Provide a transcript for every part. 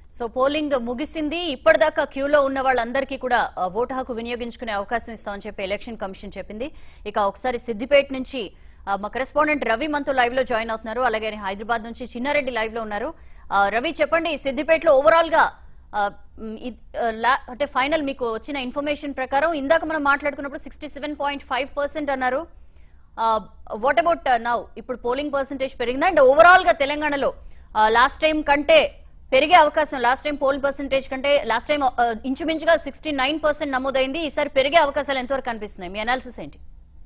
so polling ముగిసింది ఇప్పటిదాకా క్యూలో ఉన్న వాళ్ళందరికీ కూడా ఆ, ఓటు హక్కు వినియోగించుకునే అవకాశం ఇస్తామని చెప్పి ఎలక్షన్ కమిషన్ చెప్పింది ఇక ఒకసారి సిద్దిపేట నుంచి ఆ, మా కరెస్పాండెంట్ రవి మనతో లైవ్ లో జాయిన్ అవుతున్నారు అలాగే హైదరాబాద్ నుంచి చిన్నారెడ్డి లైవ్ లో ఉన్నారు ఆ, రవి చెప్పండి సిద్దిపేటలో ఓవరాల్ గా ఆ, మ్, ఇ- ఆ, లా- అంటే ఫైనల్ మీకు వచ్చిన ఇన్ఫర్మేషన్ ప్రకారం ఇందాక మనం మాట్లాడుకున్నప్పుడు sixty seven point five percent అన్నారు వాట్ అబౌట్ నౌ ఇప్పుడు పోలింగ్ పర్సంటేజ్ పెరిగిందా అండ్ ఓవరాల్ గా తెలంగాణలో లాస్ట్ టైం కంటే పెరిగే అవకాశం లాస్ట్ టైం పోల్ పర్సంటేజ్ కంటే లాస్ట్ టైం ఇంచుమించుగా సిక్స్టీ నైన్ పర్సెంట్ నమోదైంది ఈసారి పెరిగే అవకాశాలు ఎంతవరకు కనిపిస్తున్నాయి మీ అనాలిసిస్ ఏంటి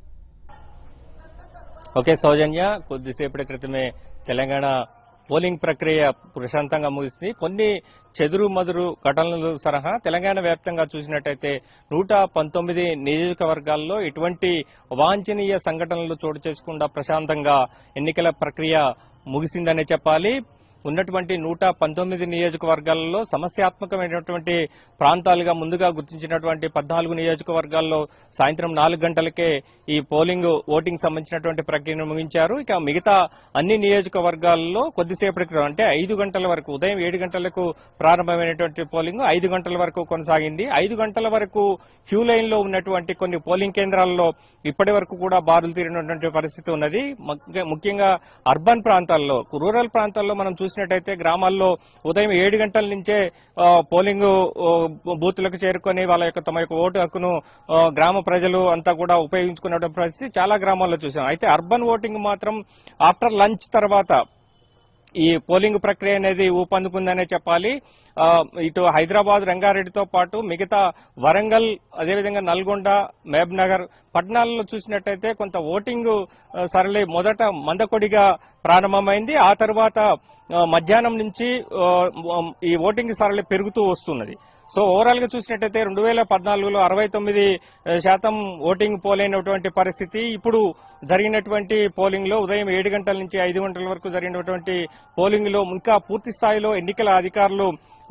ఓకే సౌజన్య కొద్దిసేపటి క్రితమే తెలంగాణ పోలింగ్ ప్రక్రియ ప్రశాంతంగా ముగిసింది కొన్ని చెదురు మదురు ఘటనలు సరహా తెలంగాణ వ్యాప్తంగా చూసినట్టయితే నూట పంతొమ్మిది నియోజకవర్గాల్లో ఎటువంటి అవాంఛనీయ సంఘటనలు చోటు చేసుకుండా ప్రశాంతంగా ఎన్నికల ప్రక్రియ ముగిసిందనే చెప్పాలి ఉన్నటువంటి నూట పంతొమ్మిది నియోజకవర్గాలలో సమస్యాత్మకమైనటువంటి ప్రాంతాలుగా ముందుగా గుర్తించినటువంటి పద్నాలుగు నియోజకవర్గాల్లో సాయంత్రం నాలుగు గంటలకే ఈ పోలింగ్ ఓటింగ్ సంబంధించినటువంటి ప్రక్రియను ముగించారు ఇక మిగతా అన్ని నియోజకవర్గాల్లో కొద్దిసేపటి క్రితం అంటే ఐదు గంటల వరకు ఉదయం ఏడు గంటలకు ప్రారంభమైనటువంటి పోలింగ్ ఐదు గంటల వరకు కొనసాగింది ఐదు గంటల వరకు క్యూ లైన్ లో ఉన్నటువంటి కొన్ని పోలింగ్ కేంద్రాల్లో ఇప్పటి వరకు కూడా బారులు తీరినటువంటి పరిస్థితి ఉన్నది ముఖ్య- ముఖ్యంగా అర్బన్ ప్రాంతాల్లో రూరల్ ప్రాంతాల్లో మనం చూసినట్టయితే గ్రామాల్లో ఉదయం ఏడు గంటల నుంచే ఆ, పోలింగ్ ఆ, బూత్లకు చేరుకొని వాళ్ళ యొక్క తమ యొక్క ఓటు హక్కును ఆ, గ్రామ ప్రజలు అంతా కూడా ఉపయోగించుకున్నటువంటి పరిస్థితి చాలా గ్రామాల్లో చూసాం అయితే అర్బన్ ఓటింగ్ మాత్రం ఆఫ్టర్ లంచ్ తర్వాత ఈ పోలింగ్ ప్రక్రియ అనేది ఊపందుకుందనే చెప్పాలి ఆ, ఇటు హైదరాబాద్ రంగారెడ్డితో పాటు మిగతా వరంగల్ అదేవిధంగా నల్గొండ మహబ్ నగర్ పట్టణాలలో చూసినట్టయితే కొంత ఓటింగ్ ఆ, సరళి మొదట మందకొడిగా ప్రారంభమైంది ఆ తర్వాత ఆ, మధ్యాహ్నం నుంచి ఆ, ఈ ఓటింగ్ సరళి పెరుగుతూ వస్తున్నది సో ఓవరాల్ గా చూసినట్టయితే రెండు వేల పద్నాలుగులో అరవై తొమ్మిది శాతం ఓటింగ్ పోలైనటువంటి పరిస్థితి ఇప్పుడు జరిగినటువంటి పోలింగ్ లో ఉదయం ఏడు గంటల నుంచి ఐదు గంటల వరకు జరిగినటువంటి పోలింగ్ లో ఇంకా పూర్తి స్థాయిలో ఎన్నికల అధికారులు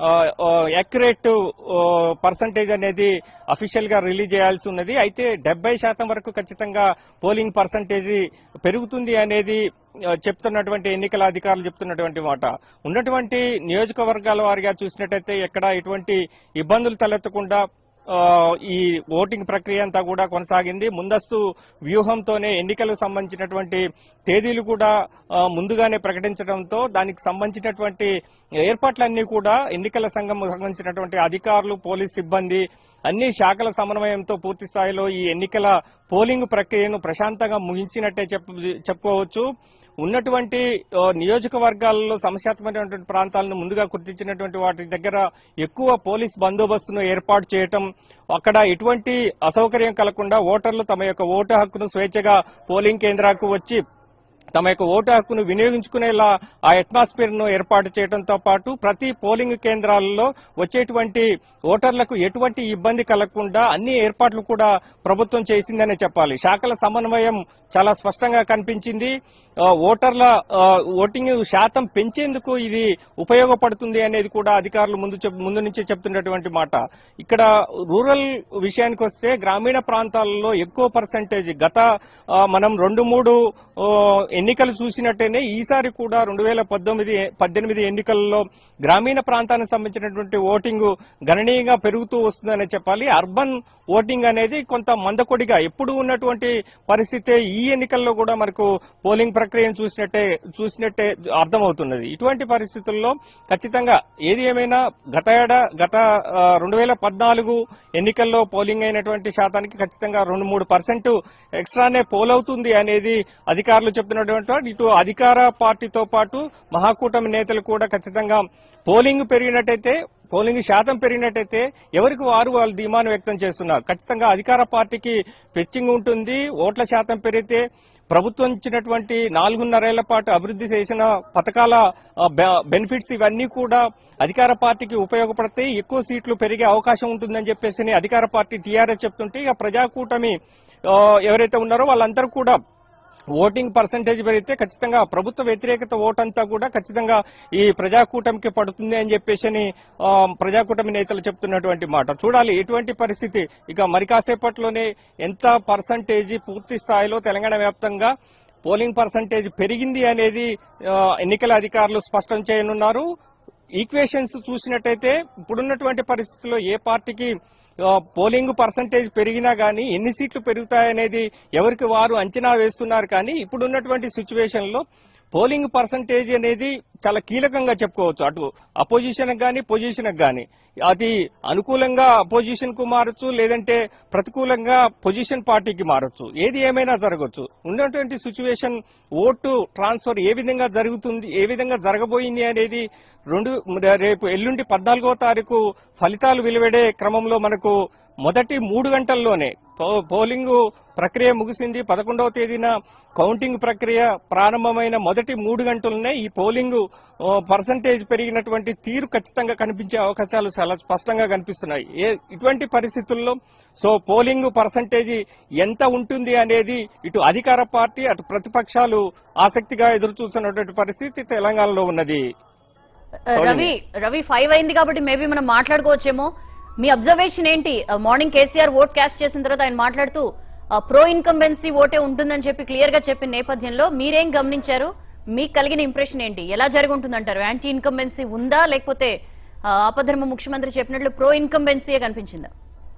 యాక్యురేట్ పర్సంటేజ్ అనేది అఫీషియల్ గా రిలీజ్ చేయాల్సి ఉన్నది అయితే డెబ్బై శాతం వరకు ఖచ్చితంగా పోలింగ్ పర్సంటేజ్ పెరుగుతుంది అనేది ఆ, చెప్తున్నటువంటి ఎన్నికల అధికారులు చెప్తున్నటువంటి మాట ఉన్నటువంటి నియోజకవర్గాల వారిగా చూసినట్టయితే ఎక్కడ ఎటువంటి ఇబ్బందులు తలెత్తకుండా ఆ, ఈ ఓటింగ్ ప్రక్రియ అంతా కూడా కొనసాగింది ముందస్తు వ్యూహంతోనే ఎన్నికలకు సంబంధించినటువంటి తేదీలు కూడా ఆ, ముందుగానే ప్రకటించడంతో దానికి సంబంధించినటువంటి ఏర్పాట్లన్నీ కూడా ఎన్నికల సంఘం సంబంధించినటువంటి అధికారులు పోలీస్ సిబ్బంది అన్ని శాఖల సమన్వయంతో పూర్తి స్థాయిలో ఈ ఎన్నికల పోలింగ్ ప్రక్రియను ప్రశాంతంగా ముగించినట్టే చెప్ప చెప్పుకోవచ్చు ఉన్నటువంటి ఆ, నియోజకవర్గాల్లో సమస్యాత్మకమైనటువంటి ప్రాంతాలను ముందుగా గుర్తించినటువంటి వాటి దగ్గర ఎక్కువ పోలీస్ బందోబస్తును ఏర్పాటు చేయటం అక్కడ ఎటువంటి అసౌకర్యం కలగకుండా ఓటర్లు తమ యొక్క ఓటు హక్కును స్వేచ్ఛగా పోలింగ్ కేంద్రాలకు వచ్చి తమ యొక్క ఓటు హక్కును వినియోగించుకునేలా ఆ అట్మాస్ఫియర్ ను ఏర్పాటు చేయడంతో పాటు ప్రతి పోలింగ్ కేంద్రాలలో వచ్చేటువంటి ఓటర్లకు ఎటువంటి ఇబ్బంది కలగకుండా అన్ని ఏర్పాట్లు కూడా ప్రభుత్వం చేసిందనే చెప్పాలి శాఖల సమన్వయం చాలా స్పష్టంగా కనిపించింది ఆ, ఓటర్ల ఆ, ఓటింగ్ శాతం పెంచేందుకు ఇది ఉపయోగపడుతుంది అనేది కూడా అధికారులు ముందు చెప్- ముందు నుంచి చెప్తున్నటువంటి మాట ఇక్కడ రూరల్ విషయానికి వస్తే గ్రామీణ ప్రాంతాలలో ఎక్కువ పర్సంటేజ్ గత ఆ, మనం రెండు మూడు ఆ, ఎన్నికలు చూసినట్టేనే ఈసారి కూడా రెండు వేల పద్దెనిమిది పద్దెనిమిది ఎన్నికల్లో గ్రామీణ ప్రాంతానికి సంబంధించినటువంటి ఓటింగ్ గణనీయంగా పెరుగుతూ వస్తుందని చెప్పాలి అర్బన్ ఓటింగ్ అనేది కొంత మందకొడిగా ఎప్పుడు ఉన్నటువంటి పరిస్థితి ఈ ఎన్నికల్లో కూడా మనకు పోలింగ్ ప్రక్రియను చూసినట్టే చూసినట్టే అర్థమవుతున్నది ఇటువంటి పరిస్థితుల్లో ఖచ్చితంగా ఏది ఏమైనా గత ఏడా గత రెండు వేల పద్నాలుగు ఎన్నికల్లో పోలింగ్ అయినటువంటి శాతానికి ఖచ్చితంగా రెండు మూడు పర్సెంట్ ఎక్స్ట్రానే పోల్ అవుతుంది అనేది అధికారులు చెప్తున్నటువంటి ఇటు అధికార పార్టీతో పాటు మహాకూటమి నేతలు కూడా ఖచ్చితంగా పోలింగ్ పెరిగినట్టయితే పోలింగ్ శాతం పెరిగినట్టయితే ఎవరికి వారు వాళ్ళు ధీమాను వ్యక్తం చేస్తున్నారు ఖచ్చితంగా అధికార పార్టీకి పెచ్చింగ్ ఉంటుంది ఓట్ల శాతం పెరిగితే ప్రభుత్వం ఇచ్చినటువంటి నాలుగున్నరేళ్ల పాటు అభివృద్ధి చేసిన పథకాల ఆ, బె- బెనిఫిట్స్ ఇవన్నీ కూడా అధికార పార్టీకి ఉపయోగపడతాయి ఎక్కువ సీట్లు పెరిగే అవకాశం ఉంటుందని చెప్పేసి అధికార పార్టీ టీఆర్ఎస్ చెప్తుంటే ఇక ప్రజాకూటమి ఆ, ఎవరైతే ఉన్నారో వాళ్ళందరూ కూడా ఓటింగ్ పర్సంటేజ్ పెరిగితే ఖచ్చితంగా ప్రభుత్వ వ్యతిరేకత ఓటంతా కూడా ఖచ్చితంగా ఈ ప్రజాకూటమికి పడుతుంది అని చెప్పేసి అని, ఆ, ప్రజాకూటమి నేతలు చెప్తున్నటువంటి మాట చూడాలి ఎటువంటి పరిస్థితి ఇక మరి కాసేపట్లోనే ఎంత పర్సంటేజ్ పూర్తి స్థాయిలో తెలంగాణ వ్యాప్తంగా పోలింగ్ పర్సంటేజ్ పెరిగింది అనేది ఆ, ఎన్నికల అధికారులు స్పష్టం చేయనున్నారు ఈక్వేషన్స్ చూసినట్టయితే ఇప్పుడున్నటువంటి పరిస్థితుల్లో ఏ పార్టీకి ఆ, పోలింగ్ పర్సంటేజ్ పెరిగినా గానీ ఎన్ని సీట్లు పెరుగుతాయనేది ఎవరికి వారు అంచనా వేస్తున్నారు కానీ ఇప్పుడున్నటువంటి సిచ్యువేషన్ లో పోలింగ్ పర్సంటేజ్ అనేది చాలా కీలకంగా చెప్పుకోవచ్చు అటు అపోజిషన్ గానీ పొజిషన్ గానీ అది అనుకూలంగా అపోజిషన్ కు మారచ్చు లేదంటే ప్రతికూలంగా పొజిషన్ పార్టీకి మారచ్చు ఏది ఏమైనా జరగచ్చు ఉన్నటువంటి సిచ్యువేషన్ ఓటు ట్రాన్స్ఫర్ ఏ విధంగా జరుగుతుంది ఏ విధంగా జరగబోయింది అనేది రెండు రేపు ఎల్లుండి పద్నాలుగో తారీఖు ఫలితాలు వెలువడే క్రమంలో మనకు మొదటి మూడు గంటల్లోనే పో- పోలింగ్ ప్రక్రియ ముగిసింది పదకొండవ తేదీన కౌంటింగ్ ప్రక్రియ ప్రారంభమైన మొదటి మూడు గంటలనే ఈ పోలింగ్ పర్సంటేజ్ పెరిగినటువంటి తీరు ఖచ్చితంగా కనిపించే అవకాశాలు చాలా స్పష్టంగా కనిపిస్తున్నాయి ఏ ఇటువంటి పరిస్థితుల్లో సో పోలింగ్ పర్సంటేజ్ ఎంత ఉంటుంది అనేది ఇటు అధికార పార్టీ అటు ప్రతిపక్షాలు ఆసక్తిగా ఎదురు చూస్తున్నటువంటి పరిస్థితి తెలంగాణలో ఉన్నది రవి రవి ఫైవ్ అయింది కాబట్టి మేబీ మనం మాట్లాడుకోవచ్చేమో మీ అబ్జర్వేషన్ ఏంటి మార్నింగ్ కేసీఆర్ ఓట్ క్యాస్ట్ చేసిన తర్వాత ఆయన మాట్లాడుతూ ప్రో ఇన్కంబెన్సీ ఓటే ఉంటుందని చెప్పి క్లియర్ గా చెప్పిన నేపథ్యంలో మీరేం గమనించారు మీకు కలిగిన ఇంప్రెషన్ ఏంటి ఎలా జరిగి ఉంటుందంటారు యాంటీ ఇన్కంబెన్సీ ఉందా లేకపోతే ఆ, ఆపధర్మ ముఖ్యమంత్రి చెప్పినట్లు ప్రో ఇన్కంబెన్సీయే కనిపించిందా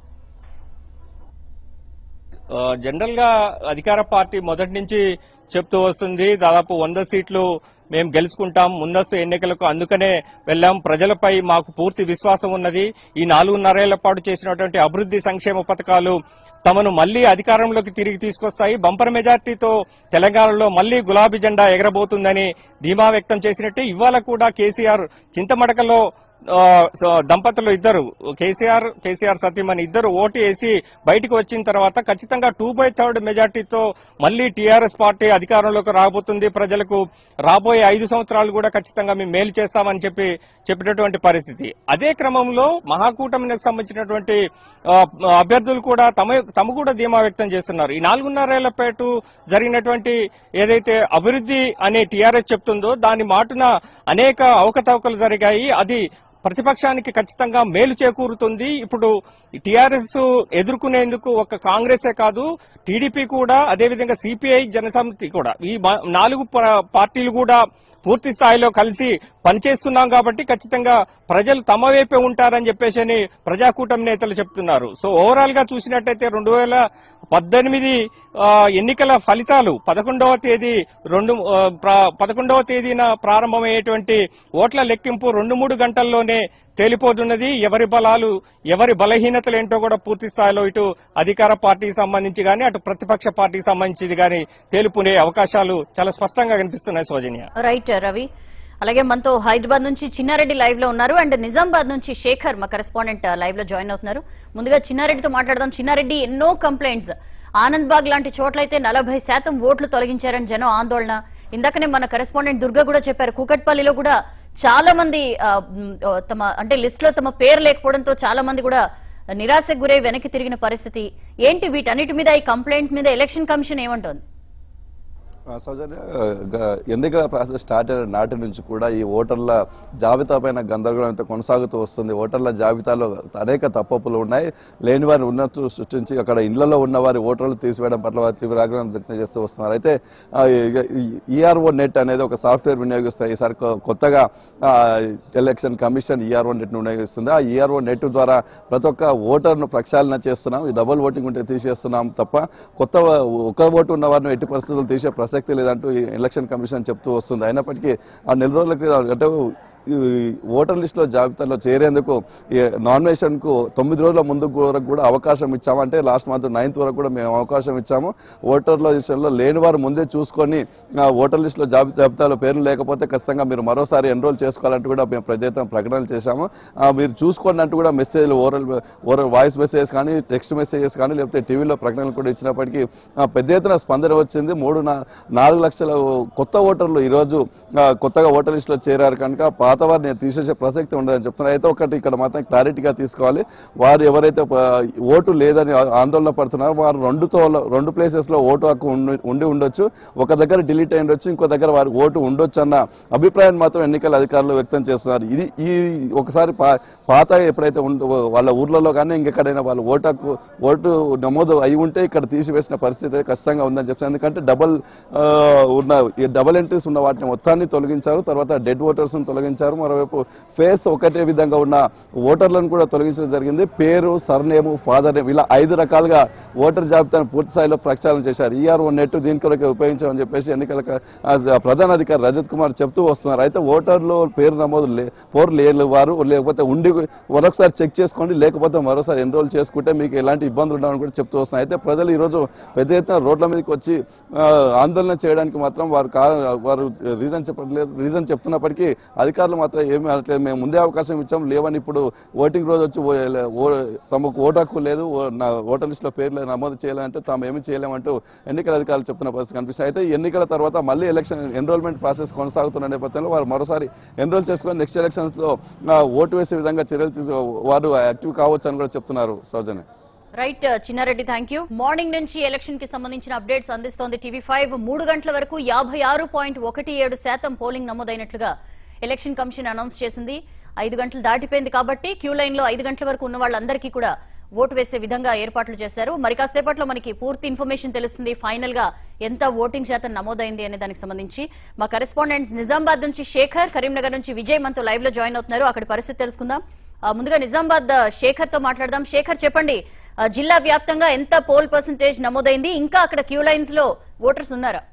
ఆ, జనరల్ గా అధికార పార్టీ మొదటి నుంచి చెప్తూ వస్తుంది దాదాపు వంద సీట్లు మేము గెలుచుకుంటాం ముందస్తు ఎన్నికలకు అందుకనే వెళ్ళాం ప్రజలపై మాకు పూర్తి విశ్వాసం ఉన్నది ఈ నాలుగున్నరేళ్ల పాటు చేసినటువంటి అభివృద్ధి సంక్షేమ పథకాలు తమను మళ్లీ అధికారంలోకి తిరిగి తీసుకొస్తాయి బంపర్ మెజార్టీతో తెలంగాణలో మళ్లీ గులాబీ జెండా ఎగరబోతుందని ధీమా వ్యక్తం చేసినట్టు ఇవాళ కూడా కేసీఆర్ చింతమడకలో ఆ, సో దంపతులు ఇద్దరు కేసీఆర్ కేసీఆర్ సతీమణి ఇద్దరు ఓటు వేసి బయటకు వచ్చిన తర్వాత ఖచ్చితంగా టూ బై థర్డ్ మెజార్టీతో మళ్లీ టీఆర్ఎస్ పార్టీ అధికారంలోకి రాబోతుంది ప్రజలకు రాబోయే ఐదు సంవత్సరాలు కూడా ఖచ్చితంగా మేము మేలు చేస్తామని చెప్పి చెప్పినటువంటి పరిస్థితి అదే క్రమంలో మహాకూటమికి సంబంధించినటువంటి ఆ, అభ్యర్థులు కూడా తమ తమ కూడా ధీమా వ్యక్తం చేస్తున్నారు ఈ నాలుగున్నరేళ్ల పాటు జరిగినటువంటి ఏదైతే అభివృద్ధి అనే టీఆర్ఎస్ చెప్తుందో దాని మాటున అనేక అవకతవకలు జరిగాయి అది ప్రతిపక్షానికి ఖచ్చితంగా మేలు చేకూరుతుంది ఇప్పుడు టీఆర్ఎస్ ఎదుర్కొనేందుకు ఒక కాంగ్రెసే కాదు టీడీపీ కూడా అదేవిధంగా సిపిఐ జనసమితి కూడా ఈ మా- నాలుగు ప- పార్టీలు కూడా పూర్తి స్థాయిలో కలిసి పనిచేస్తున్నాం కాబట్టి ఖచ్చితంగా ప్రజలు తమ వైపే ఉంటారని చెప్పేసి అని ప్రజాకూటమి నేతలు చెప్తున్నారు సో ఓవరాల్ గా చూసినట్టయితే రెండు వేల పద్దెనిమిది ఆ, ఎన్నికల ఫలితాలు పదకొండవ తేదీ రెండు ఆ, ప్ర- పదకొండవ తేదీన ప్రారంభమయ్యేటువంటి ఓట్ల లెక్కింపు రెండు మూడు గంటల్లోనే తేలిపోతున్నది ఎవరి బలాలు ఎవరి బలహీనతలు ఏంటో కూడా పూర్తి స్థాయిలో ఇటు అధికార పార్టీకి సంబంధించి గానీ అటు ప్రతిపక్ష పార్టీకి సంబంధించి గానీ తేలిపునే అవకాశాలు చాలా స్పష్టంగా కనిపిస్తున్నాయి సౌజన్య రైట్ రవి అలాగే మనతో హైదరాబాద్ నుంచి చిన్నారెడ్డి లైవ్ లో ఉన్నారు అండ్ నిజామాబాద్ నుంచి శేఖర్ మా కరెస్పాండెంట్ లైవ్ లో జాయిన్ అవుతున్నారు ముందుగా చిన్నారెడ్డితో మాట్లాడదాం చిన్నారెడ్డి ఎన్నో కంప్లైంట్స్ ఆనంద్ బాగ్ లాంటి చోట్లయితే నలభై శాతం ఓట్లు తొలగించారని జనం ఆందోళన ఇందాకనే మన కరెస్పాండెంట్ దుర్గా కూడా చెప్పారు కూకట్పల్లిలో కూడా చాలా మంది ఆ, మ్, ఆ, తమ అంటే లిస్ట్ లో తమ పేరు లేకపోవడంతో చాలా మంది కూడా నిరాశకు గురై వెనక్కి తిరిగిన పరిస్థితి ఏంటి వీటన్నిటి మీద ఈ కంప్లైంట్స్ మీద ఎలక్షన్ కమిషన్ ఏమంటోంది ఆ, సౌజన్య గ- ఎన్నికల ప్రాసెస్ స్టార్ట్ అయిన నాటి నుంచి కూడా ఈ ఓటర్ల జాబితా పైన గందరగోళం అయితే కొనసాగుతూ వస్తుంది ఓటర్ల జాబితాలో అనేక తప్పప్పులు ఉన్నాయి లేని వారిని ఉన్నట్టు సృష్టించి అక్కడ ఇళ్లలో ఉన్న వారి ఓటర్లు తీసివేయడం పట్ల వారు తీవ్ర ఆగ్రహం వ్యక్తం చేస్తూ వస్తున్నారు అయితే ఈఆర్ఓ నెట్ అనేది ఒక సాఫ్ట్వేర్ వినియోగిస్తాయి ఈసారి కొ- కొత్తగా ఆ, ఎలక్షన్ కమిషన్ ఈఆర్ఓ నెట్ వినియోగిస్తుంది ఆ ఈఆర్ఓ నెట్ ద్వారా ప్రతి ఒక్క ఓటర్ను ప్రక్షాళన చేస్తున్నాం ఈ డబుల్ ఓటింగ్ ఉంటే తీసేస్తున్నాం తప్ప కొత్త ఒక ఓటు ఉన్న వారిని ఎట్టి పరిస్థితులు తీసే ప్రసక్తి లేదంటూ ఈ ఎలక్షన్ కమిషన్ చెప్తూ వస్తుంది అయినప్పటికీ ఆ నెల రోజుల క్రితం అంటే ఈ ఓటర్ లిస్టులో జాబితాలో చేరేందుకు ఈ నామినేషన్ కు తొమ్మిది రోజుల ముందు వరకు కూడా అవకాశం ఇచ్చాము అంటే లాస్ట్ మంత్ నైన్త్ వరకు కూడా మేము అవకాశం ఇచ్చాము ఓటర్ల లిస్టులో లేని వారు ముందే చూసుకొని ఆ, ఓటర్ లిస్టులో జాబితా జాబితాలో పేర్లు లేకపోతే ఖచ్చితంగా మీరు మరోసారి ఎన్రోల్ చేసుకోవాలంటూ కూడా మేము ప్రత్యేక ప్రకటనలు చేశాము ఆ, మీరు చూసుకోండి అంటూ కూడా మెసేజ్లు ఓరల్ ఓరల్ వాయిస్ మెసేజెస్ కానీ టెక్స్ట్ మెసేజెస్ కానీ లేకపోతే టీవీలో ప్రకటనలు కూడా ఇచ్చినప్పటికీ ఆ, పెద్ద ఎత్తున స్పందన వచ్చింది మూడు నా- నాలుగు లక్షల కొత్త ఓటర్లు ఈరోజు ఆ, కొత్తగా ఓటర్ లిస్టులో చేరారు కనుక పాత వారిని తీసేసే ప్రసక్తి ఉండదని చెప్తున్నారు అయితే ఒకటి ఇక్కడ మాత్రం క్లారిటీగా తీసుకోవాలి వారు ఎవరైతే ఆ, ఓటు లేదని ఆ- ఆందోళన పడుతున్నారో వారు రెండు తోల రెండు ప్లేసెస్ లో ఓటు హక్కు ఉండి ఉండి ఉండొచ్చు ఒక దగ్గర డిలీట్ అయి ఉండొచ్చు ఇంకో దగ్గర వారికి ఓటు ఉండొచ్చు అన్న అభిప్రాయం మాత్రం ఎన్నికల అధికారులు వ్యక్తం చేస్తున్నారు ఇది ఈ ఒకసారి పా- పాత ఎప్పుడైతే ఉండ వాళ్ళ ఊర్లలో కానీ ఇంకెక్కడైనా వాళ్ళ ఓటు హక్కు ఓటు నమోదు అయి ఉంటే ఇక్కడ తీసివేసిన పరిస్థితి అయితే ఖచ్చితంగా ఉందని చెప్తాను ఎందుకంటే డబల్ ఆ, ఉన్న ఈ డబల్ ఎంట్రీస్ ఉన్న వాటిని మొత్తాన్ని తొలగించారు తర్వాత డెడ్ ఓటర్స్ తొలగించారు తొలగించారు మరోవైపు ఫేస్ ఒకటే విధంగా ఉన్న ఓటర్లను కూడా తొలగించడం జరిగింది పేరు సర్నేము ఫాదర్ నేమ్ ఇలా ఐదు రకాలుగా ఓటర్ జాబితాను పూర్తి స్థాయిలో ప్రక్షాళన చేశారు ఈఆర్ఓ నెట్ దీని కొరకే ఉపయోగించామని చెప్పేసి ఎన్నికల క- ఆ ప్రధాన అధికారి రజత్ కుమార్ చెప్తూ వస్తున్నారు అయితే ఓటర్లు పేరు నమోదు లే పోరు లేని వారు లేకపోతే ఉండి మరొకసారి చెక్ చేసుకోండి లేకపోతే మరోసారి ఎన్రోల్ చేసుకుంటే మీకు ఎలాంటి ఇబ్బందులు ఉండవని కూడా చెప్తూ వస్తున్నారు అయితే ప్రజలు ఈ రోజు పెద్ద ఎత్తున రోడ్ల మీదకి వచ్చి ఆ, ఆందోళన చేయడానికి మాత్రం వారు కా వారు రీజన్ చెప్పట్లేదు రీజన్ చెప్తున్నప్పటికీ అధికారులు మాత్రం ఏమీ అనట్లేదు మేము ముందే అవకాశం ఇచ్చాం లేవని ఇప్పుడు ఓటింగ్ రోజు వచ్చి ఓ- ఓ- తమకు ఓటు హక్కు లేదు ఓ- నా ఓటర్ లిస్ట్ లో పేర్లు నమోదు చేయాలంటే తాము ఏమీ చేయలేమంటూ ఎన్నికల అధికారులు చెప్తున్న పరిస్థితి కనిపిస్తుంది అయితే ఈ ఎన్నికల తర్వాత మళ్ళీ ఎలక్షన్ ఎన్రోల్మెంట్ ప్రాసెస్ కొనసాగుతున్న నేపథ్యంలో వారు మరోసారి ఎన్రోల్ చేసుకొని నెక్స్ట్ ఎలక్షన్స్ లో ఆ, ఓటు వేసే విధంగా చర్యలు తీసు వారు యాక్టివ్ కావచ్చు అని కూడా చెప్తున్నారు Soujanya right Chinnareddy thank you morning నుంచి ఎలక్షన్ కి సంబంధించిన అప్డేట్స్ అందిస్తోంది టీవీ ఫైవ్ మూడు గంటల వరకు యాభై ఆరు పాయింట్ ఒకటి ఏడు శాతం పోలింగ్ నమోదైనట్లుగా ఎలక్షన్ కమిషన్ అనౌన్స్ చేసింది ఐదు గంటలు దాటిపోయింది కాబట్టి క్యూ లైన్ లో ఐదు గంటల వరకు ఉన్న వాళ్ళందరికీ కూడా ఓటు వేసే విధంగా ఏర్పాట్లు చేశారు మరి కాసేపట్లో మనకి పూర్తి ఇన్ఫర్మేషన్ తెలుస్తుంది ఫైనల్ గా ఎంత ఓటింగ్ శాతం నమోదైంది అనే దానికి సంబంధించి మా కరెస్పాండెంట్స్ నిజామాబాద్ నుంచి శేఖర్ కరీంనగర్ నుంచి విజయ్ మనతో లైవ్ లో జాయిన్ అవుతున్నారు అక్కడి పరిస్థితి తెలుసుకుందాం ఆ, ముందుగా నిజామాబాద్ శేఖర్ తో మాట్లాడదాం శేఖర్ చెప్పండి ఆ, జిల్లా వ్యాప్తంగా ఎంత పోల్ పర్సంటేజ్ నమోదైంది ఇంకా అక్కడ క్యూ లైన్స్ లో ఓటర్స్ ఉన్నారా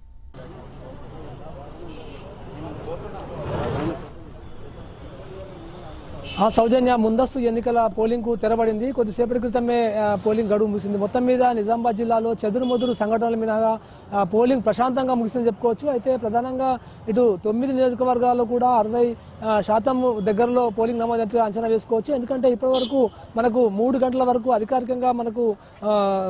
ఆ సౌజన్య ముందస్తు ఎన్నికల పోలింగ్ కు తెరబడింది కొద్దిసేపటి క్రితమే ఆ, పోలింగ్ గడువు ముగిసింది మొత్తం మీద నిజామాబాద్ జిల్లాలో చెదురు మొదురు సంఘటనల మీద ఆ, పోలింగ్ ప్రశాంతంగా ముగిసిందని చెప్పుకోవచ్చు అయితే ప్రధానంగా ఇటు తొమ్మిది నియోజకవర్గాల్లో కూడా అరవై ఆ, శాతం దగ్గరలో పోలింగ్ నమోదైనట్లు అంచనా వేసుకోవచ్చు ఎందుకంటే ఇప్పటి వరకు మనకు మూడు గంటల వరకు అధికారికంగా మనకు ఆ,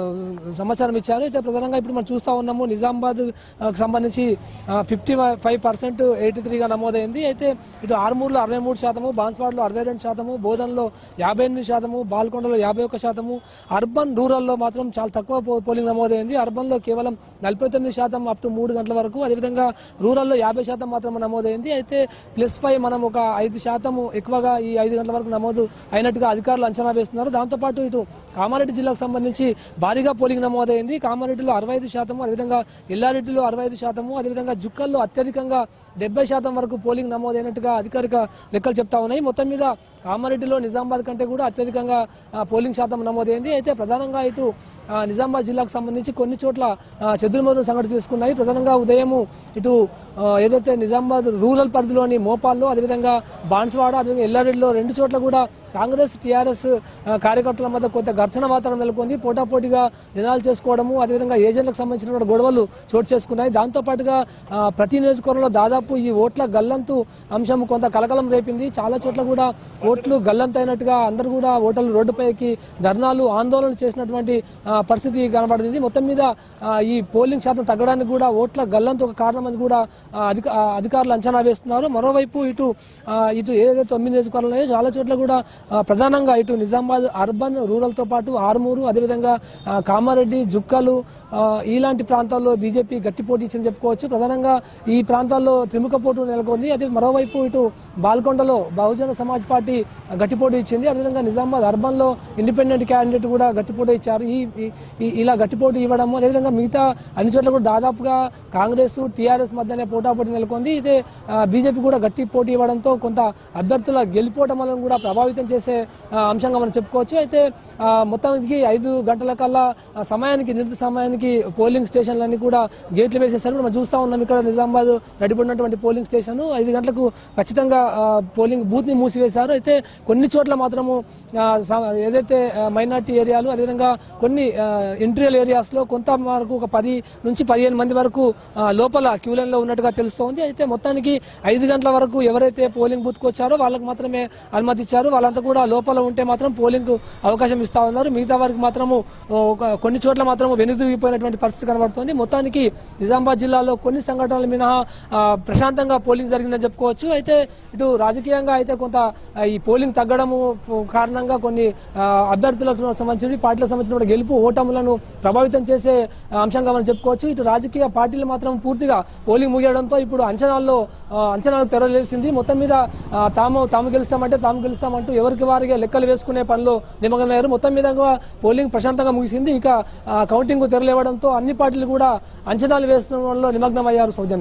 సమాచారం ఇచ్చారు అయితే ప్రధానంగా ఇప్పుడు మనం చూస్తా ఉన్నాము నిజామాబాద్ ఆ, కు సంబంధించి ఫిఫ్టీ ఫైవ్ పర్సెంట్ ఎయిటీ త్రీగా నమోదైంది అయితే ఇటు ఆరుమూరులో అరవై మూడు శాతము బాన్స్వాడలో అరవై రెండు శాతము బోధన్లో యాభై ఎనిమిది శాతము బాల్కొండలో యాభై ఒక్క శాతము అర్బన్ రూరల్లో మాత్రం చాలా తక్కువ పో- పోలింగ్ నమోదైంది అర్బన్లో కేవలం నలభై తొమ్మిది శాతం అప్ టు మూడు గంటల వరకు అదేవిధంగా రూరల్లో యాభై శాతం మాత్రం నమోదైంది అయితే ప్లస్ ఫైవ్ మనం ఒక ఐదు శాతం ఎక్కువగా ఈ ఐదు గంటల వరకు నమోదు అయినట్టుగా అధికారులు అంచనా వేస్తున్నారు దాంతోపాటు ఇటు కామారెడ్డి జిల్లాకు సంబంధించి భారీగా పోలింగ్ నమోదైంది కామారెడ్డిలో అరవై ఐదు శాతము అదేవిధంగా ఎల్లారెడ్డిలో అరవై ఐదు శాతము అదేవిధంగా జుక్కల్లో అత్యధికంగా డెబ్బై శాతం వరకు పోలింగ్ నమోదైనట్టుగా అధికారిక లెక్కలు చెప్తా ఉన్నాయి మొత్తం మీద కామారెడ్డిలో నిజామాబాద్ కంటే కూడా అత్యధికంగా ఆ, పోలింగ్ శాతం నమోదైంది అయితే ప్రధానంగా ఇటు ఆ, నిజామాబాద్ జిల్లాకు సంబంధించి కొన్ని చోట్ల ఆ, చెదురుమదురు సంఘటన తీసుకున్నాయి ప్రధానంగా ఉదయము ఇటు ఆ, ఏదైతే నిజామాబాద్ రూరల్ పరిధిలోని మోపాల్లో అదేవిధంగా బాన్స్వాడ అదేవిధంగా ఎల్లారెడ్డిలో రెండు చోట్ల కూడా కాంగ్రెస్ టీఆర్ఎస్ కార్యకర్తల మధ్య కొంత ఘర్షణ వాతావరణం నెలకొంది పోటాపోటీగా నినాలు చేసుకోవడము అదేవిధంగా ఏజెంట్లకు సంబంధించిన గొడవలు చోటు చేసుకున్నాయి దాంతో పాటుగా ఆ, ప్రతి నియోజకవర్గంలో దాదాపు ఈ ఓట్ల గల్లంతు అంశం కొంత కలకలం రేపింది చాలా చోట్ల కూడా ఓట్లు గల్లంతు అయినట్టుగా అందరూ కూడా ఓటర్లు రోడ్డుపైకి ధర్నాలు ఆందోళనలు చేసినటువంటి ఆ, పరిస్థితి కనబడింది మొత్తం మీద ఆ, ఈ పోలింగ్ శాతం తగ్గడానికి కూడా ఓట్ల గల్లంతు ఒక కారణం అని కూడా ఆ, అధిక ఆ, అధికారులు అంచనా వేస్తున్నారు మరోవైపు ఇటు ఆ, ఇటు ఏదైతే తొమ్మిది నియోజకవర్గాలు ఉన్నాయో చాలా చోట్ల కూడా ఆ, ప్రధానంగా ఇటు నిజామాబాద్ అర్బన్ రూరల్ తో పాటు ఆర్మూరు అదేవిధంగా ఆ, కామారెడ్డి జుక్కలు ఆ, ఇలాంటి ప్రాంతాల్లో బీజేపీ గట్టి పోటీ ఇచ్చిందని చెప్పుకోవచ్చు ప్రధానంగా ఈ ప్రాంతాల్లో త్రిముఖ పోటీ నెలకొంది అదే మరోవైపు ఇటు బాల్కొండలో బహుజన సమాజ్ పార్టీ గట్టి పోటీ ఇచ్చింది అదేవిధంగా నిజామాబాద్ అర్బన్ లో ఇండిపెండెంట్ క్యాండిడేట్ కూడా గట్టి పోటీ ఇచ్చారు ఈ ఈ- ఈ- ఇలా గట్టి పోటీ ఇవ్వడం అదేవిధంగా మిగతా అన్ని చోట్ల కూడా దాదాపుగా కాంగ్రెస్ టీఆర్ఎస్ మధ్యనే పోటాపోటీ నెలకొంది ఇదే బీజేపీ కూడా గట్టి పోటీ ఇవ్వడంతో కొంత అభ్యర్థుల గెలిపోవడం వల్ల కూడా ప్రభావితం చేసే ఆ, అంశంగా మనం చెప్పుకోవచ్చు అయితే ఆ, మొత్తానికి ఐదు గంటల కల్లా ఆ, సమయానికి నిర్దిష్ట సమయానికి పోలింగ్ స్టేషన్లన్నీ కూడా గేట్లు వేసేసారు మనం చూస్తా ఉన్నాం ఇక్కడ నిజామాబాద్ నడిపడినటువంటి పోలింగ్ స్టేషన్ ఐదు గంటలకు ఖచ్చితంగా ఆ, పోలింగ్ బూత్ ని మూసివేశారు అయితే కొన్ని చోట్ల మాత్రము ఆ, స- ఏదైతే మైనార్టీ ఏరియాలు అదేవిధంగా కొన్ని ఇంటీరియల్ ఏరియాస్ లో కొంత వరకు ఒక పది నుంచి పదిహేను మంది వరకు ఆ, లోపల క్యూ లైన్ లో ఉన్నట్టుగా తెలుస్తోంది అయితే మొత్తానికి ఐదు గంటల వరకు ఎవరైతే పోలింగ్ బూత్ కు వచ్చారో వాళ్ళకి మాత్రమే అనుమతి ఇచ్చారు వాళ్ళంతా కూడా లోపల ఉంటే మాత్రం పోలింగ్ కు అవకాశం ఇస్తా ఉన్నారు మిగతా వారికి మాత్రము ఆ, ఒక కొన్ని చోట్ల మాత్రం వెనుదిరిగిపోయినటువంటి పరిస్థితి కనబడుతోంది మొత్తానికి నిజామాబాద్ జిల్లాలో కొన్ని సంఘటనల మినహా ఆ, ప్రశాంతంగా పోలింగ్ జరిగిందని చెప్పుకోవచ్చు అయితే ఇటు రాజకీయంగా అయితే కొంత ఆ, ఈ పోలింగ్ తగ్గడము కారణంగా కొన్ని ఆ, అభ్యర్థులకు సంబంధించిన పార్టీలకు సంబంధించిన గెలుపు ఓటములను ప్రభావితం చేసే ఆ, అంశంగా మనం చెప్పుకోవచ్చు ఇటు రాజకీయ పార్టీలు మాత్రం పూర్తిగా పోలింగ్ ముగియడంతో ఇప్పుడు అంచనాల్లో ఆ, అంచనాలు తెరలేసింది మొత్తం మీద ఆ, తాము తాము గెలుస్తామంటే తాము గెలుస్తామంటూ ఎవరికి వారిగా లెక్కలు వేసుకునే పనిలో నిమగ్నమయ్యారు మొత్తం మీద పోలింగ్ ప్రశాంతంగా ముగిసింది ఇక ఆ, కౌంటింగ్ తెరలేవడంతో అన్ని పార్టీలు కూడా అంచనాలు వేసుకోవడంలో నిమగ్నమయ్యారు సౌజన్య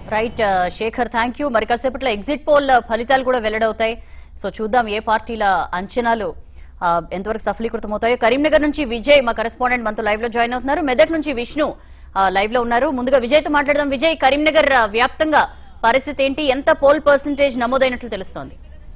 రైట్ ఆ, శేఖర్ థ్యాంక్ యూ మరి కాసేపట్లో ఎగ్జిట్ పోల్ ఫలితాలు కూడా వెల్లడవుతాయి సో చూద్దాం ఏ పార్టీల అంచనాలు ఆ, ఎంతవరకు సఫలీకృతం అవుతాయో కరీంనగర్ నుంచి విజయ్ మా కరెస్పాండెంట్ మనతో లైవ్ లో జాయిన్ అవుతున్నారు మెదక్ నుంచి విష్ణు ఆ, లైవ్ లో ఉన్నారు ముందుగా విజయ్ తో మాట్లాడదాం విజయ్ కరీంనగర్ ఆ, వ్యాప్తంగా పరిస్థితి ఏంటి ఎంత పోల్ పర్సంటేజ్ నమోదైనట్లు తెలుస్తోంది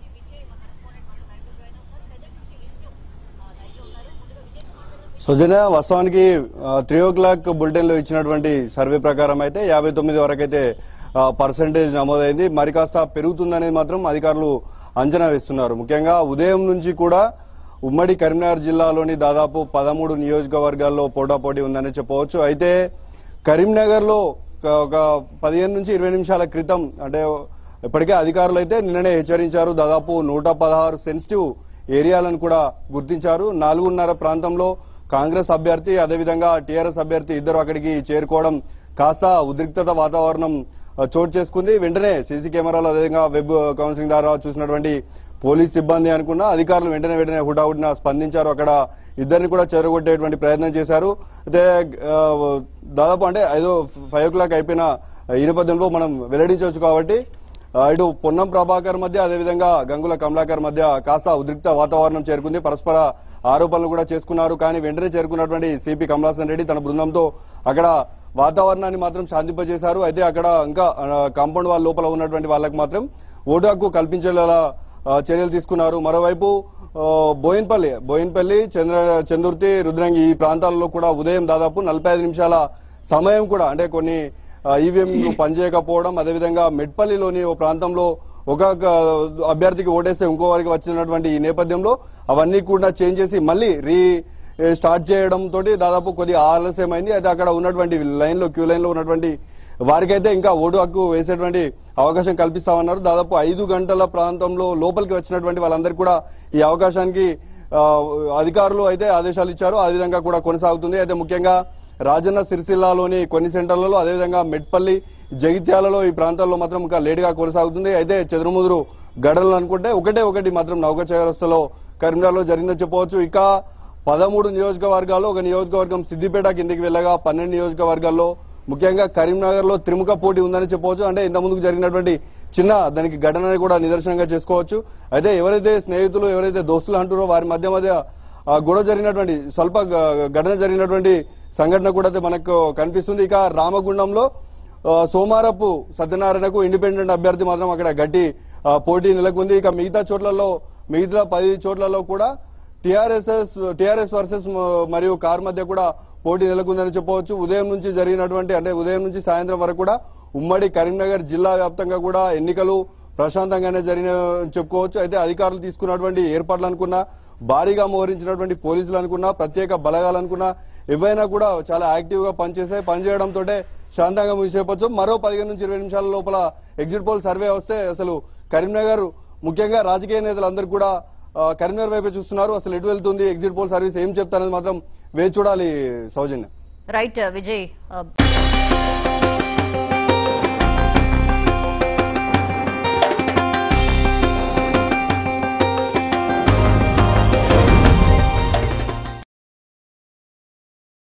సుజన వాస్తవానికి త్రీ ఓ క్లాక్ బులెటిన్ లో ఇచ్చినటువంటి సర్వే ప్రకారం అయితే యాభై తొమ్మిది వరకు అయితే పర్సంటేజ్ నమోదైంది మరి కాస్త పెరుగుతుందనేది మాత్రం అధికారులు అంచనా వేస్తున్నారు ముఖ్యంగా ఉదయం నుంచి కూడా ఉమ్మడి కరీంనగర్ జిల్లాలోని దాదాపు పదమూడు నియోజకవర్గాల్లో పోటాపోటీ ఉందని చెప్పవచ్చు అయితే కరీంనగర్ లో ఒక పదిహేను నుంచి ఇరవై నిమిషాల క్రితం అంటే ఇప్పటికే అధికారులు అయితే నిన్ననే హెచ్చరించారు దాదాపు నూట పదహారు సెన్సిటివ్ ఏరియాలను కూడా గుర్తించారు నాలుగున్నర ప్రాంతంలో కాంగ్రెస్ అభ్యర్థి అదేవిధంగా టీఆర్ఎస్ అభ్యర్థి ఇద్దరు అక్కడికి చేరుకోవడం కాస్త ఉద్రిక్తత వాతావరణం ఆ, చోటు చేసుకుంది వెంటనే సీసీ కెమెరాలు అదేవిధంగా వెబ్ కౌన్సిలింగ్ ద్వారా చూసినటువంటి పోలీస్ సిబ్బంది అనుకున్న అధికారులు వెంటనే వెంటనే హుటాహుటిన స్పందించారు అక్కడ ఇద్దరిని కూడా చెరగొట్టేటువంటి ప్రయత్నం చేశారు అయితే ఆ, దాదాపు అంటే ఐదో ఫైవ్ ఓ క్లాక్ అయిపోయిన ఈ నేపథ్యంలో మనం వెల్లడించవచ్చు కాబట్టి ఆ, ఇటు పొన్నం ప్రభాకర్ మధ్య అదేవిధంగా గంగుల కమలాకర్ మధ్య కాస్త ఉద్రిక్త వాతావరణం చేరుకుంది పరస్పర ఆరోపణలు కూడా చేసుకున్నారు కానీ వెంటనే చేరుకున్నటువంటి సిపి కమలాసన్ రెడ్డి తన బృందంతో అక్కడ వాతావరణాన్ని మాత్రం శాంతింపజేశారు అయితే అక్కడ ఇంకా ఆ, కాంపౌండ్ వాళ్ళ లోపల ఉన్నటువంటి వాళ్ళకి మాత్రం ఓటు హక్కు కల్పించేలా ఆ, చర్యలు తీసుకున్నారు మరోవైపు ఆ, బోయిన్పల్లి బోయిన్పల్లి చంద్ర చందుర్తి రుద్రంగి ఈ ప్రాంతాల్లో కూడా ఉదయం దాదాపు నలభై ఐదు నిమిషాల సమయం కూడా అంటే కొన్ని ఈవీఎంలు పనిచేయకపోవడం అదేవిధంగా మెట్పల్లిలోని ఓ ప్రాంతంలో ఒక గ- అభ్యర్థికి ఓటేస్తే ఇంకో వారికి వచ్చినటువంటి ఈ నేపథ్యంలో అవన్నీ కూడా చేంజ్ చేసి మళ్ళీ రీ స్టార్ట్ చేయడం తోటి దాదాపు కొద్దిగా ఆలస్యమైంది అయితే అక్కడ ఉన్నటువంటి లైన్ లో క్యూ లైన్ లో ఉన్నటువంటి వారికైతే ఇంకా ఓటు హక్కు వేసేటువంటి అవకాశం కల్పిస్తామన్నారు దాదాపు ఐదు గంటల ప్రాంతంలో లోపలికి వచ్చినటువంటి వాళ్ళందరికీ కూడా ఈ అవకాశానికి ఆ, అధికారులు అయితే ఆదేశాలు ఇచ్చారు ఆ విధంగా కూడా కొనసాగుతుంది అయితే ముఖ్యంగా రాజన్న సిరిసిల్లాలోని కొన్ని సెంటర్లలో అదేవిధంగా మెట్పల్లి జగిత్యాలలో ఈ ప్రాంతాల్లో మాత్రం ఇంకా లేటుగా కొనసాగుతుంది అయితే చెదురుముదురు గడలు అనుకుంటే ఒకటే ఒకటి మాత్రం నౌక చౌరస్తలో కరీంనగర్లో జరిగిందని చెప్పవచ్చు ఇక పదమూడు నియోజకవర్గాల్లో ఒక నియోజకవర్గం సిద్దిపేట కిందికి వెళ్ళగా పన్నెండు నియోజకవర్గాల్లో ముఖ్యంగా కరీంనగర్ లో త్రిముఖ పోటీ ఉందని చెప్పవచ్చు అంటే ఇంత ముందుకు జరిగినటువంటి చిన్న దానికి ఘటనని కూడా నిదర్శనంగా చేసుకోవచ్చు అయితే ఎవరైతే స్నేహితులు ఎవరైతే దోస్తులు అంటారో వారి మధ్య మధ్య ఆ గొడవ జరిగినటువంటి స్వల్ప గ- ఘటన జరిగినటువంటి సంఘటన కూడా అయితే మనకు కనిపిస్తుంది ఇక రామగుండంలో ఆ, సోమారపు సత్యనారాయణకు ఇండిపెండెంట్ అభ్యర్థి మాత్రం అక్కడ గట్టి ఆ, పోటీ నెలకొంది ఇక మిగతా చోట్లలో మిగతా పది చోట్లలో కూడా టిఆర్ఎస్ఎస్ టిఆర్ఎస్ వర్సెస్ మరియు కార్ మధ్య కూడా పోటీ నెలకొందని చెప్పవచ్చు ఉదయం నుంచి జరిగినటువంటి అంటే ఉదయం నుంచి సాయంత్రం వరకు కూడా ఉమ్మడి కరీంనగర్ జిల్లా వ్యాప్తంగా కూడా ఎన్నికలు ప్రశాంతంగానే జరిగిన చెప్పుకోవచ్చు అయితే అధికారులు తీసుకున్నటువంటి ఏర్పాట్లు అనుకున్నా భారీగా మోహరించినటువంటి పోలీసులు అనుకున్నా ప్రత్యేక బలగాలు అనుకున్నా ఏవైనా కూడా చాలా యాక్టివ్ గా పనిచేసాయి పనిచేయడంతో శాంతంగా ముగిసేపచ్చు మరో పదిహేను నుంచి ఇరవై నిమిషాల లోపల ఎగ్జిట్ పోల్ సర్వే వస్తే అసలు కరీంనగర్ ముఖ్యంగా రాజకీయ నేతలందరూ కూడా ఆ, కరీంనగర్ వైపే చూస్తున్నారు అసలు ఎటు వెళ్తుంది ఎగ్జిట్ పోల్ సర్వీస్ ఏం చెప్తారనేది మాత్రం వేచి చూడాలి సౌజన్య రైట్ విజయ్ ఆ,